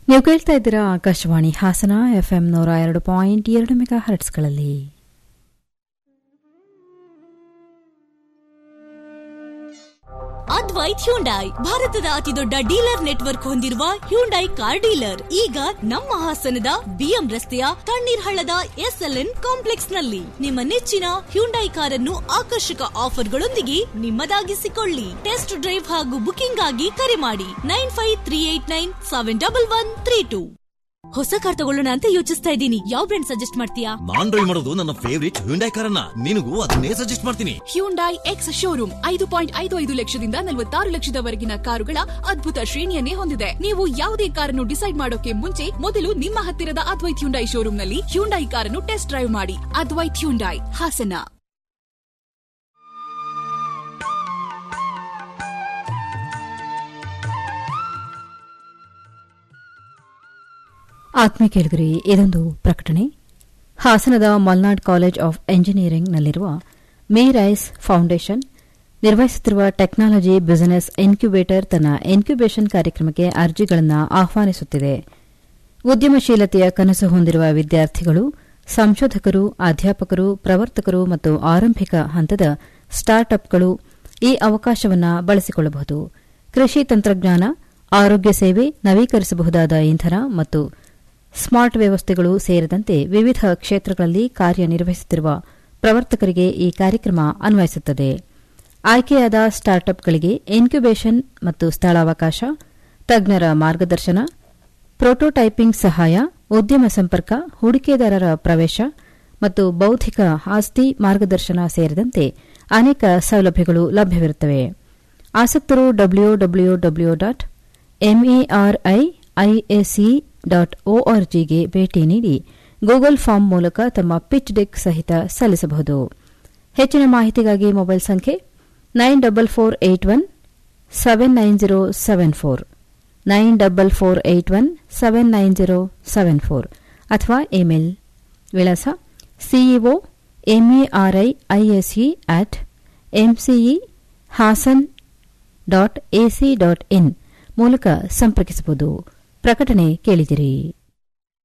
ನೀವು ಕೇಳ್ತಾ ಇದ್ದೀರಾ ಆಕಾಶವಾಣಿ ಹಾಸನ ಎಫ್ಎಂ ನೂರ ಎರಡು ಪಾಯಿಂಟ್ ಎರಡು ಮೆಗಾ ಹರ್ಟ್ಸ್ಗಳಲ್ಲಿ ಅದ್ವೈತ್ ಹ್ಯುಂಡೈ ಭಾರತದ ಅತಿದೊಡ್ಡ ಡೀಲರ್ ನೆಟ್ವರ್ಕ್ ಹೊಂದಿರುವ ಹ್ಯುಂಡೈ ಕಾರ್ ಡೀಲರ್ ಈಗ ನಮ್ಮ ಹಾಸನದ ಬಿಎಂ ರಸ್ತೆಯ ತಣ್ಣೀರ್ ಹಳ್ಳದ ಎಸ್ಎಲ್ಎನ್ ಕಾಂಪ್ಲೆಕ್ಸ್ ನಲ್ಲಿ ನಿಮ್ಮ ನೆಚ್ಚಿನ ಹ್ಯುಂಡೈ ಕಾರನ್ನು ಆಕರ್ಷಕ ಆಫರ್ಗಳೊಂದಿಗೆ ನಿಮ್ಮದಾಗಿಸಿಕೊಳ್ಳಿ ಟೆಸ್ಟ್ ಡ್ರೈವ್ ಹಾಗೂ ಬುಕಿಂಗ್ ಆಗಿ ಕರೆ ಮಾಡಿ nine five three eight nine seven double one three two ಹೊಸ ಕಾರ್ ತಗೊಳ್ಳೋಣ ಅಂತ ಯೋಚಿಸ್ತಾ ಇದ್ದೀನಿ ಯಾವ ಬ್ರ್ಯಾಂಡ್ ಸಜೆಸ್ಟ್ ಮಾಡ್ತೀಯಾ ನಾನ್ ಡ್ರೈವ್ ಮಾಡೋದು ನನ್ನ ಫೇವರಿಟ್ ಹ್ಯುಂಡೈ ಕಾರನ್ನ ನಿನಗೂ ಅದನ್ನೇ ಸಜೆಸ್ಟ್ ಮಾಡ್ತೀನಿ ಹ್ಯುಂಡೈ ಎಕ್ಸ್ ಶೋರೂಮ್ ಐದು ಪಾಯಿಂಟ್ ಐದು ಐದು ಲಕ್ಷದಿಂದ ನಲವತ್ತಾರು ಲಕ್ಷದವರೆಗಿನ ಕಾರುಗಳ ಅದ್ಭುತ ಶ್ರೇಣಿಯನ್ನೇ ಹೊಂದಿದೆ ನೀವು ಯಾವುದೇ ಕಾರನ್ನು ಡಿಸೈಡ್ ಮಾಡೋಕೆ ಮುಂಚೆ ಮೊದಲು ನಿಮ್ಮ ಹತ್ತಿರದ ಅದ್ವೈತ್ ಹ್ಯುಂಡೈ ಶೋರೂಮ್ನಲ್ಲಿ ಹ್ಯುಂಡೈ ಕಾರನ್ನು ಟೆಸ್ಟ್ ಡ್ರೈವ್ ಮಾಡಿ ಅದ್ವೈತ್ ಹ್ಯುಂಡೈ ಹಾಸನ ಆತ್ಮೀಯ ಕೇಳಿಗರಿ ಇದೊಂದು ಪ್ರಕಟಣೆ ಹಾಸನದ ಮಲ್ನಾಡ್ ಕಾಲೇಜ್ ಆಫ್ ಎಂಜಿನಿಯರಿಂಗ್ನಲ್ಲಿರುವ ಮೇರೈಸ್ ಫೌಂಡೇಶನ್ ನಿರ್ವಹಿಸುತ್ತಿರುವ ಟೆಕ್ನಾಲಜಿ ಬಿಸಿನೆಸ್ ಇನ್ಕ್ಯುಬೇಟರ್ ತನ್ನ ಇನ್ಕ್ಯುಬೇಷನ್ ಕಾರ್ಯಕ್ರಮಕ್ಕೆ ಅರ್ಜಿಗಳನ್ನು ಆಹ್ವಾನಿಸುತ್ತಿದೆ ಉದ್ಯಮಶೀಲತೆಯ ಕನಸು ಹೊಂದಿರುವ ವಿದ್ಯಾರ್ಥಿಗಳು ಸಂಶೋಧಕರು ಅಧ್ಯಾಪಕರು ಪ್ರವರ್ತಕರು ಮತ್ತು ಆರಂಭಿಕ ಹಂತದ ಸ್ಟಾರ್ಟ್ಅಪ್ಗಳು ಈ ಅವಕಾಶವನ್ನು ಬಳಸಿಕೊಳ್ಳಬಹುದು ಕೃಷಿ ತಂತ್ರಜ್ಞಾನ ಆರೋಗ್ಯ ಸೇವೆ ನವೀಕರಿಸಬಹುದಾದ ಇಂಧನ ಮತ್ತು ಸ್ಮಾರ್ಟ್ ವ್ಯವಸ್ಥೆಗಳು ಸೇರಿದಂತೆ ವಿವಿಧ ಕ್ಷೇತ್ರಗಳಲ್ಲಿ ಕಾರ್ಯನಿರ್ವಹಿಸುತ್ತಿರುವ ಪ್ರವರ್ತಕರಿಗೆ ಈ ಕಾರ್ಯಕ್ರಮ ಅನ್ವಯಿಸುತ್ತದೆ ಆಯ್ಕೆಯಾದ ಸ್ಟಾರ್ಟ್ಅಪ್ಗಳಿಗೆ ಇನ್ಕ್ಯುಬೇಷನ್ ಮತ್ತು ಸ್ಥಳಾವಕಾಶ ತಜ್ಞರ ಮಾರ್ಗದರ್ಶನ ಪ್ರೋಟೋಟೈಪಿಂಗ್ ಸಹಾಯ ಉದ್ಯಮ ಸಂಪರ್ಕ ಹೂಡಿಕೆದಾರರ ಪ್ರವೇಶ ಮತ್ತು ಬೌದ್ಧಿಕ ಆಸ್ತಿ ಮಾರ್ಗದರ್ಶನ ಸೇರಿದಂತೆ ಅನೇಕ ಸೌಲಭ್ಯಗಳು ಲಭ್ಯವಿರುತ್ತವೆ ಆಸಕ್ತರು W W W dot MERI ISE dot ಒಆರ್ಜಿಗೆ ಭೇಟಿ ನೀಡಿ ಗೂಗಲ್ ಫಾರ್ಮ್ ಮೂಲಕ ತಮ್ಮ ಪಿಚ್ ಡೆಕ್ ಸಹಿತ ಸಲ್ಲಿಸಬಹುದು ಹೆಚ್ಚಿನ ಮಾಹಿತಿಗಾಗಿ ಮೊಬೈಲ್ ಸಂಖ್ಯೆ nine double four eight one seven nine zero seven four nine double four eight one seven nine zero seven four ಅಥವಾ ಇಮೇಲ್ ವಿಳಾಸ CEO MERI ISE at MCE Hassan dot AC dot in ಮೂಲಕ ಸಂಪರ್ಕಿಸಬಹುದು ಪ್ರಕಟಣೆ ಕೇಳಿದಿರಿ